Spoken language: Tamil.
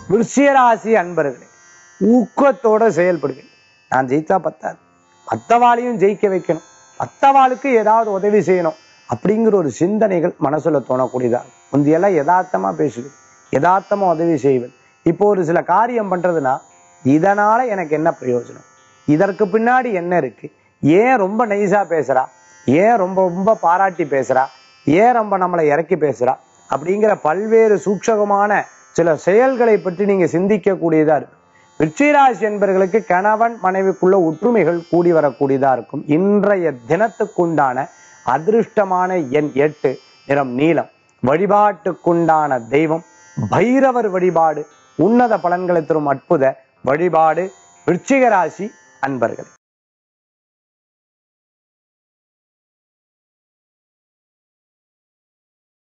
விருச்சிகராசி அன்பர்களே ஊக்கத்தோட செயல்படுவேன் நான் ஜெயிச்சா பத்தாது மத்தவாளையும் ஜெயிக்க வைக்கணும் மத்தவாளுக்கு ஏதாவது உதவி செய்யணும் அப்படிங்கிற ஒரு சிந்தனைகள் மனசுல தோணக்கூடியதா இருக்கும். முந்தியெல்லாம் யதார்த்தமா பேசுவேன் யதார்த்தமா உதவி செய்வேன் இப்போ ஒரு சில காரியம் பண்றதுன்னா இதனால எனக்கு என்ன பிரயோஜனம் இதற்கு பின்னாடி என்ன இருக்கு ஏன் ரொம்ப நைஸா பேசுறா ஏன் ரொம்ப ரொம்ப பாராட்டி பேசுறா ஏன் ரொம்ப நம்மளை இறக்கி பேசுறா அப்படிங்கிற பல்வேறு சூட்சகமான சில செயல்களை பற்றி நீங்க சிந்திக்க கூடியதா இருக்கு விருச்சிகராசி என்பவர்களுக்கு கணவன் மனைவிக்குள்ள ஒற்றுமைகள் கூடி வரக்கூடியதா இருக்கும் இன்றைய தினத்துக்குண்டான அதிர்ஷ்டமான எண் எட்டு நிறம் நீலம் வழிபாட்டுக்குண்டான தெய்வம் பைரவர் வழிபாடு உன்னத பலன்களை தரும் அற்புத வழிபாடு விருச்சிகராசி அன்பர்கள்